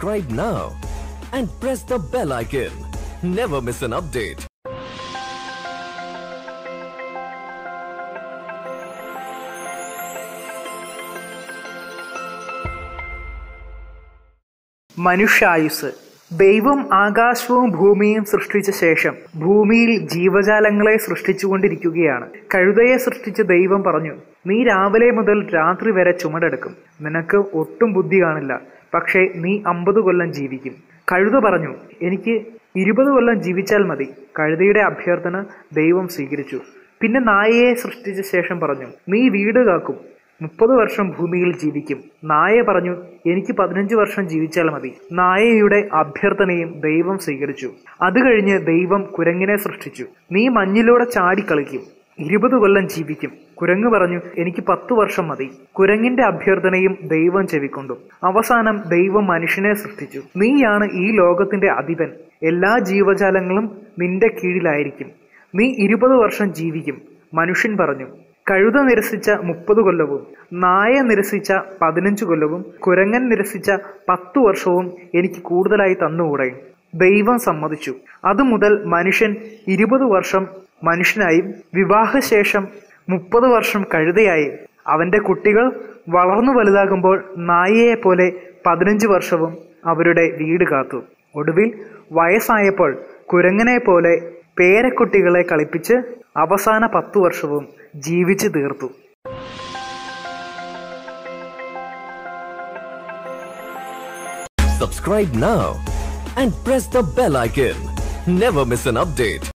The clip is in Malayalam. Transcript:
Subscribe now and press the bell icon. Never miss an update. മനുഷ്യായുസ് ദൈവം ആകാശവും ഭൂമിയും സൃഷ്ടിച്ച ശേഷം ഭൂമിയിൽ ജീവജാലങ്ങളെ സൃഷ്ടിച്ചുകൊണ്ടിരിക്കുകയാണ് കഴുതയെ സൃഷ്ടിച്ച ദൈവം പറഞ്ഞു നീ രാവിലെ മുതൽ രാത്രി വരെ ചുമടെടുക്കും നിനക്ക് ഒട്ടും ബുദ്ധി കാണില്ല പക്ഷേ നീ അമ്പത് കൊല്ലം ജീവിക്കും കഴുത പറഞ്ഞു എനിക്ക് ഇരുപത് കൊല്ലം ജീവിച്ചാൽ മതി കഴുതയുടെ അഭ്യർത്ഥന ദൈവം സ്വീകരിച്ചു പിന്നെ നായയെ സൃഷ്ടിച്ച ശേഷം പറഞ്ഞു നീ വീട് കാക്കും മുപ്പത് വർഷം ഭൂമിയിൽ ജീവിക്കും നായ പറഞ്ഞു എനിക്ക് പതിനഞ്ച് വർഷം ജീവിച്ചാൽ മതി നായയുടെ അഭ്യർത്ഥനയും ദൈവം സ്വീകരിച്ചു അത് കഴിഞ്ഞ് ദൈവം കുരങ്ങിനെ സൃഷ്ടിച്ചു നീ മഞ്ഞിലൂടെ ചാടിക്കളിക്കും ഇരുപത് കൊല്ലം ജീവിക്കും കുരങ്ങ് പറഞ്ഞു എനിക്ക് പത്തു വർഷം മതി കുരങ്ങിന്റെ അഭ്യർത്ഥനയും ദൈവം ചെവിക്കൊണ്ടു അവസാനം ദൈവം മനുഷ്യനെ സൃഷ്ടിച്ചു നീയാണ് ഈ ലോകത്തിന്റെ അധിപൻ എല്ലാ ജീവജാലങ്ങളും നിന്റെ കീഴിലായിരിക്കും നീ ഇരുപത് വർഷം ജീവിക്കും മനുഷ്യൻ പറഞ്ഞു കഴുത നിരസിച്ച മുപ്പത് കൊല്ലവും നായ നിരസിച്ച പതിനഞ്ച് കൊല്ലവും കുരങ്ങൻ നിരസിച്ച പത്തു വർഷവും എനിക്ക് കൂടുതലായി തന്നുകൂടെ ദൈവം സമ്മതിച്ചു അതുമുതൽ മനുഷ്യൻ ഇരുപത് വർഷം മനുഷ്യനായും വിവാഹശേഷം മുപ്പത് വർഷം കഴുതയായും അവന്റെ കുട്ടികൾ വളർന്നു വലുതാകുമ്പോൾ നായയെ പോലെ പതിനഞ്ച് വർഷവും അവരുടെ വീട് കാത്തു ഒടുവിൽ വയസ്സായപ്പോൾ കുരങ്ങനെ പോലെ പേരക്കുട്ടികളെ കളിപ്പിച്ച് അവസാന പത്തു വർഷവും ജീവിച്ചു തീർത്തു Subscribe now and press the bell icon. Never miss an update.